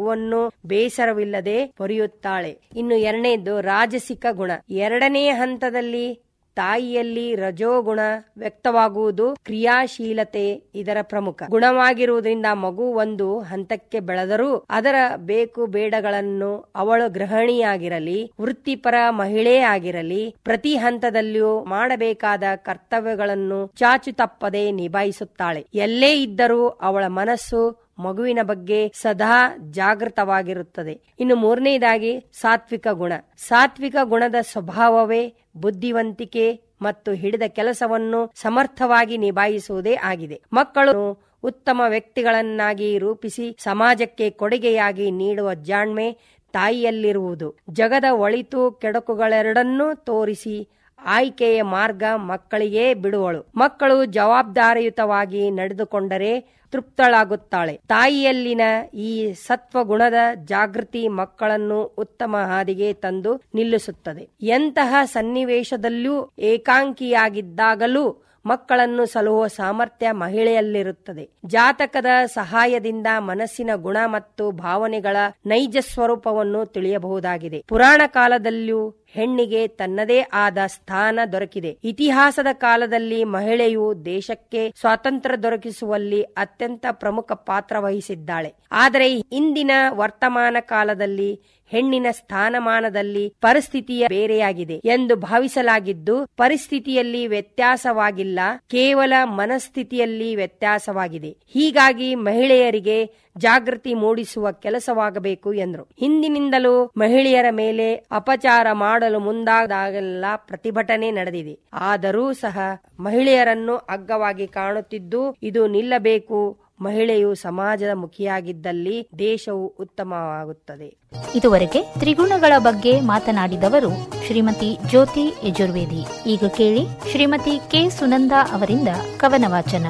ಮಗುವನ್ನು ಬೇಸರವಿಲ್ಲದೆ ಪೊರೆಯುತ್ತಾಳೆ ಇನ್ನು ಎರಡನೇದು ರಾಜಸಿಕ ಗುಣ ಎರಡನೇ ಹಂತದಲ್ಲಿ ತಾಯಿಯಲ್ಲಿ ರಜೋಗುಣ ವ್ಯಕ್ತವಾಗುವುದು ಕ್ರಿಯಾಶೀಲತೆ ಇದರ ಪ್ರಮುಖ ಗುಣವಾಗಿರುವುದರಿಂದ ಮಗು ಒಂದು ಹಂತಕ್ಕೆ ಬೆಳೆದರೂ ಅದರ ಬೇಕು ಬೇಡಗಳನ್ನು ಅವಳು ಗೃಹಿಣಿಯಾಗಿರಲಿ ವೃತ್ತಿಪರ ಮಹಿಳೆ ಆಗಿರಲಿ ಪ್ರತಿ ಹಂತದಲ್ಲಿಯೂ ಮಾಡಬೇಕಾದ ಕರ್ತವ್ಯಗಳನ್ನು ಚಾಚು ತಪ್ಪದೆ ನಿಭಾಯಿಸುತ್ತಾಳೆ ಎಲ್ಲೇ ಇದ್ದರೂ ಅವಳ ಮನಸ್ಸು ಮಗುವಿನ ಬಗ್ಗೆ ಸದಾ ಜಾಗೃತವಾಗಿರುತ್ತದೆ ಇನ್ನು ಮೂರನೇದಾಗಿ ಸಾತ್ವಿಕ ಗುಣ ಸಾತ್ವಿಕ ಗುಣದ ಸ್ವಭಾವವೇ ಬುದ್ಧಿವಂತಿಕೆ ಮತ್ತು ಹಿಡಿದ ಕೆಲಸವನ್ನು ಸಮರ್ಥವಾಗಿ ನಿಭಾಯಿಸುವುದೇ ಆಗಿದೆ ಮಕ್ಕಳು ಉತ್ತಮ ವ್ಯಕ್ತಿಗಳನ್ನಾಗಿ ರೂಪಿಸಿ ಸಮಾಜಕ್ಕೆ ಕೊಡುಗೆಯಾಗಿ ನೀಡುವ ಜಾಣ್ಮೆ ತಾಯಿಯಲ್ಲಿರುವುದು ಜಗದ ಒಳಿತು ಕೆಡಕುಗಳೆರಡನ್ನೂ ತೋರಿಸಿ ಆಯ್ಕೆಯ ಮಾರ್ಗ ಮಕ್ಕಳಿಗೆ ಬಿಡುವಳು ಮಕ್ಕಳು ಜವಾಬ್ದಾರಿಯುತವಾಗಿ ನಡೆದುಕೊಂಡರೆ ತೃಪ್ತಳಾಗುತ್ತಾಳೆ ತಾಯಿಯಲ್ಲಿನ ಈ ಸತ್ವಗುಣದ ಜಾಗೃತಿ ಮಕ್ಕಳನ್ನು ಉತ್ತಮ ಹಾದಿಗೆ ತಂದು ನಿಲ್ಲಿಸುತ್ತದೆ ಎಂತಹ ಸನ್ನಿವೇಶದಲ್ಲೂ ಏಕಾಂಕಿಯಾಗಿದ್ದಾಗಲೂ ಮಕ್ಕಳನ್ನು ಸಲುಹುವ ಸಾಮರ್ಥ್ಯ ಮಹಿಳೆಯಲ್ಲಿರುತ್ತದೆ ಜಾತಕದ ಸಹಾಯದಿಂದ ಮನಸ್ಸಿನ ಗುಣ ಮತ್ತು ಭಾವನೆಗಳ ನೈಜ ಸ್ವರೂಪವನ್ನು ತಿಳಿಯಬಹುದಾಗಿದೆ ಪುರಾಣ ಕಾಲದಲ್ಲೂ ಹೆಣ್ಣಿಗೆ ತನ್ನದೇ ಆದ ಸ್ಥಾನ ದೊರಕಿದೆ ಇತಿಹಾಸದ ಕಾಲದಲ್ಲಿ ಮಹಿಳೆಯು ದೇಶಕ್ಕೆ ಸ್ವಾತಂತ್ರ್ಯ ದೊರಕಿಸುವಲ್ಲಿ ಅತ್ಯಂತ ಪ್ರಮುಖ ಪಾತ್ರ ವಹಿಸಿದ್ದಾಳೆ ಆದರೆ ಇಂದಿನ ವರ್ತಮಾನ ಕಾಲದಲ್ಲಿ ಹೆಣ್ಣಿನ ಸ್ಥಾನಮಾನದಲ್ಲಿ ಪರಿಸ್ಥಿತಿಯ ಬೇರೆಯಾಗಿದೆ ಎಂದು ಭಾವಿಸಲಾಗಿದ್ದು ಪರಿಸ್ಥಿತಿಯಲ್ಲಿ ವ್ಯತ್ಯಾಸವಾಗಿಲ್ಲ ಕೇವಲ ಮನಸ್ಥಿತಿಯಲ್ಲಿ ವ್ಯತ್ಯಾಸವಾಗಿದೆ ಹೀಗಾಗಿ ಮಹಿಳೆಯರಿಗೆ ಜಾಗೃತಿ ಮೂಡಿಸುವ ಕೆಲಸವಾಗಬೇಕು ಎಂದರು ಹಿಂದಿನಿಂದಲೂ ಮಹಿಳೆಯರ ಮೇಲೆ ಅಪಚಾರ ಮಾಡಲು ಮುಂದಾದಾಗೆಲ್ಲ ಪ್ರತಿಭಟನೆ ನಡೆದಿದೆ ಆದರೂ ಸಹ ಮಹಿಳೆಯರನ್ನು ಅಗ್ಗವಾಗಿ ಕಾಣುತ್ತಿದ್ದು ಇದು ನಿಲ್ಲಬೇಕು ಮಹಿಳೆಯು ಸಮಾಜದ ಮುಖಿಯಾಗಿದ್ದಲ್ಲಿ ದೇಶವು ಉತ್ತಮವಾಗುತ್ತದೆ ಇದುವರೆಗೆ ತ್ರಿಗುಣಗಳ ಬಗ್ಗೆ ಮಾತನಾಡಿದವರು ಶ್ರೀಮತಿ ಜ್ಯೋತಿ ಯಜುರ್ವೇದಿ ಈಗ ಕೇಳಿ ಶ್ರೀಮತಿ ಕೆ ಸುನಂದಾ ಅವರಿಂದ ಕವನ ವಾಚನ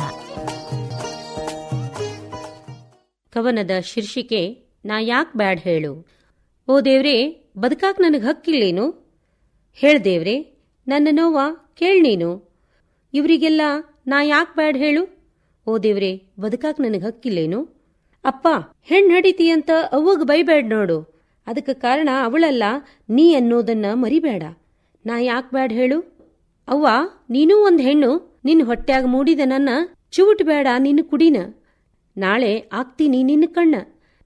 ಕವನದ ಶೀರ್ಷಿಕೆ ನಾ ಯಾಕ್ ಬ್ಯಾಡ್ ಹೇಳು ಓ ದೇವ್ರೇ ಬದುಕಾಕ್ ನನಗೆ ಹಕ್ಕಿಲ್ಲೇನು ಹೇಳ್ ದೇವ್ರೆ ನನ್ನ ನೋವ ಕೇಳ್ ನೀನು ಇವರಿಗೆಲ್ಲ ನಾ ಯಾಕ್ ಬ್ಯಾಡ್ ಹೇಳು ಓ ದೇವ್ರೆ ಬದುಕಾಕ್ ನನಗೆ ಹಕ್ಕಿಲ್ಲೇನು ಅಪ್ಪ ಹೆಣ್ ನಡೀತಿ ಅಂತ ಅವ್ವಗ್ ಬೈಬ್ಯಾಡ್ ನೋಡು ಅದಕ್ಕೆ ಕಾರಣ ಅವಳಲ್ಲ ನೀ ಅನ್ನೋದನ್ನ ಮರಿಬೇಡ ನಾ ಯಾಕ್ ಬ್ಯಾಡ್ ಹೇಳು ಅವ್ವ ನೀನೂ ಒಂದ್ ಹೆಣ್ಣು ನಿನ್ ಹೊಟ್ಯಾಗ ಮೂಡಿದ ನನ್ನ ಚುವುಟ್ ಬೇಡ ನಿನ್ನ ಕುಡಿನ ನಾಳೆ ಆಗ್ತೀನಿ ನಿನ್ನ ಕಣ್ಣ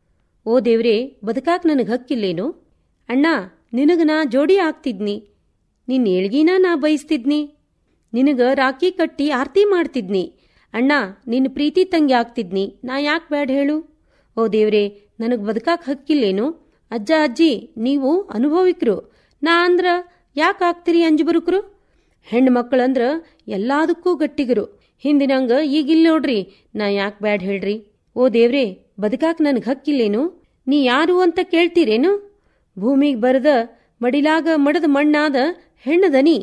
ಓ ದೇವ್ರೆ ಬದುಕಾಕ್ ನನಗ್ ಹಕ್ಕಿಲ್ಲೇನು ಅಣ್ಣ ನಿನಗ ನಾ ಜೋಡಿ ಆಗ್ತಿದ್ನಿ ನಿನ್ ಏಳ್ಗಿನ ನಾ ಬಯಸ್ತಿದ್ನಿ ನಿನಗ ರಾಖಿ ಕಟ್ಟಿ ಆರ್ತಿ ಮಾಡ್ತಿದ್ನಿ ಅಣ್ಣ ನಿನ್ನ ಪ್ರೀತಿ ತಂಗಿ ಆಗ್ತಿದ್ನಿ ನಾ ಯಾಕ್ ಬ್ಯಾಡ್ ಹೇಳು ಓ ದೇವ್ರೆ ನನಗ್ ಬದುಕಾಕ್ ಹಕ್ಕಿಲ್ಲೇನು ಅಜ್ಜ ಅಜ್ಜಿ ನೀವು ಅನುಭವಿಕ್ರು ನಾ ಅಂದ್ರ ಯಾಕೆ ಆಗ್ತೀರಿ ಅಂಜಬರುಕ್ರು ಹೆಣ್ಣು ಮಕ್ಕಳಂದ್ರ ಎಲ್ಲದಕ್ಕೂ ಗಟ್ಟಿಗರು ಹಿಂದಿನಂಗ ಈಗಿಲ್ ನೋಡ್ರಿ ನಾ ಯಾಕೆ ಬ್ಯಾಡ್ ಹೇಳ್ರಿ ಓ ದೇವ್ರೆ ಬದುಕಾಕ್ ನನಗ್ ಹಕ್ಕಿಲ್ಲೇನು ನೀ ಯಾರು ಅಂತ ಕೇಳ್ತೀರೇನು ಭೂಮಿಗ್ ಬರದ ಮಡಿಲಾಗ ಮಡದ ಮಣ್ಣಾದ ಹೆಣ್ಣದನಿ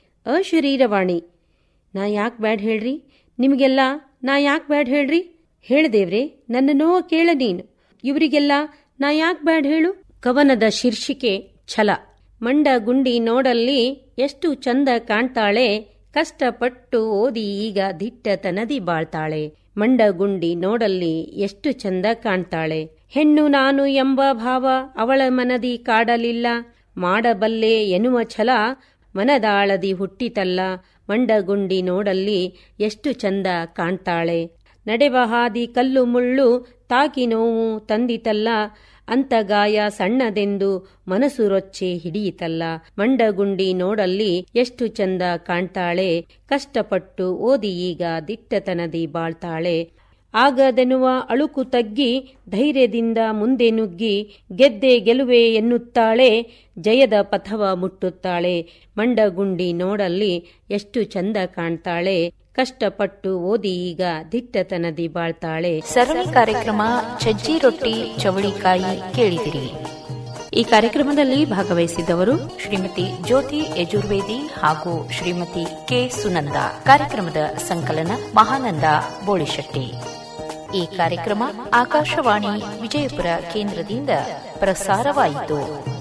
ಅಶರೀರವಾಣಿ ನಾ ಯಾಕೆ ಬ್ಯಾಡ್ ಹೇಳ್ರಿ ನಿಮಗೆಲ್ಲ ನಾ ಯಾಕೆ ಬ್ಯಾಡ್ ಹೇಳ್ರಿ ಹೇಳ್ದೇವ್ರೆ ನನ್ನ ನೋವ ಕೇಳ ನೀನು ಇವರಿಗೆಲ್ಲ ನಾ ಯಾಕೆ ಬ್ಯಾಡ್ ಹೇಳು ಕವನದ ಶೀರ್ಷಿಕೆ ಛಲ ಮಂಡ ಗುಂಡಿ ನೋಡಲ್ಲಿ ಎಷ್ಟು ಚಂದ ಕಾಣ್ತಾಳೆ ಕಷ್ಟಪಟ್ಟು ಓದಿ ಈಗ ದಿಟ್ಟತನದಿ ಬಾಳ್ತಾಳೆ ಮಂಡ ಗುಂಡಿ ನೋಡಲ್ಲಿ ಎಷ್ಟು ಚಂದ ಕಾಣ್ತಾಳೆ ಹೆಣ್ಣು ನಾನು ಎಂಬ ಭಾವ ಅವಳ ಮನದಿ ಕಾಡಲಿಲ್ಲ ಮಾಡಬಲ್ಲೆ ಎನ್ನುವ ಛಲ ಮನದಾಳದಿ ಹುಟ್ಟಿತಲ್ಲ ಮಂಡಗುಂಡಿ ನೋಡಲ್ಲಿ ಎಷ್ಟು ಚಂದ ಕಾಣ್ತಾಳೆ ನಡೆವ ಹಾದಿ ಕಲ್ಲು ಮುಳ್ಳು ತಾಕಿ ನೋವು ತಂದಿತಲ್ಲ ಅಂತ ಗಾಯ ಸಣ್ಣದೆಂದು ಮನಸ್ಸು ರೊಚ್ಚೆ ಹಿಡಿಯಿತಲ್ಲ ಮಂಡಗುಂಡಿ ನೋಡಲ್ಲಿ ಎಷ್ಟು ಚಂದ ಕಾಣ್ತಾಳೆ ಕಷ್ಟಪಟ್ಟು ಓದಿ ಈಗ ದಿಟ್ಟತನದಿ ಬಾಳ್ತಾಳೆ ಆಗದೆನ್ನುವ ಅಳುಕು ತಗ್ಗಿ ಧೈರ್ಯದಿಂದ ಮುಂದೆ ನುಗ್ಗಿ ಗೆದ್ದೆ ಗೆಲುವೆ ಎನ್ನುತ್ತಾಳೆ ಜಯದ ಪಥವ ಮುಟ್ಟುತ್ತಾಳೆ ಮಂಡಗುಂಡಿ ನೋಡಲ್ಲಿ ಎಷ್ಟು ಚಂದ ಕಾಣ್ತಾಳೆ ಕಷ್ಟಪಟ್ಟು ಓದಿ ಈಗ ದಿಟ್ಟತನದಿ ಬಾಳ್ತಾಳೆ ಸರಣಿ ಕಾರ್ಯಕ್ರಮ ಸಜ್ಜಿ ರೊಟ್ಟಿ ಚವಳಿಕಾಯಿ ಕೇಳಿದಿರಿ ಈ ಕಾರ್ಯಕ್ರಮದಲ್ಲಿ ಭಾಗವಹಿಸಿದ್ದವರು ಶ್ರೀಮತಿ ಜ್ಯೋತಿ ಯಜುರ್ವೇದಿ ಹಾಗೂ ಶ್ರೀಮತಿ ಕೆ ಸುನಂದ ಕಾರ್ಯಕ್ರಮದ ಸಂಕಲನ ಮಹಾನಂದ ಬೋಳಿಶೆಟ್ಟಿ ಈ ಕಾರ್ಯಕ್ರಮ ಆಕಾಶವಾಣಿ ವಿಜಯಪುರ ಕೇಂದ್ರದಿಂದ ಪ್ರಸಾರವಾಯಿತು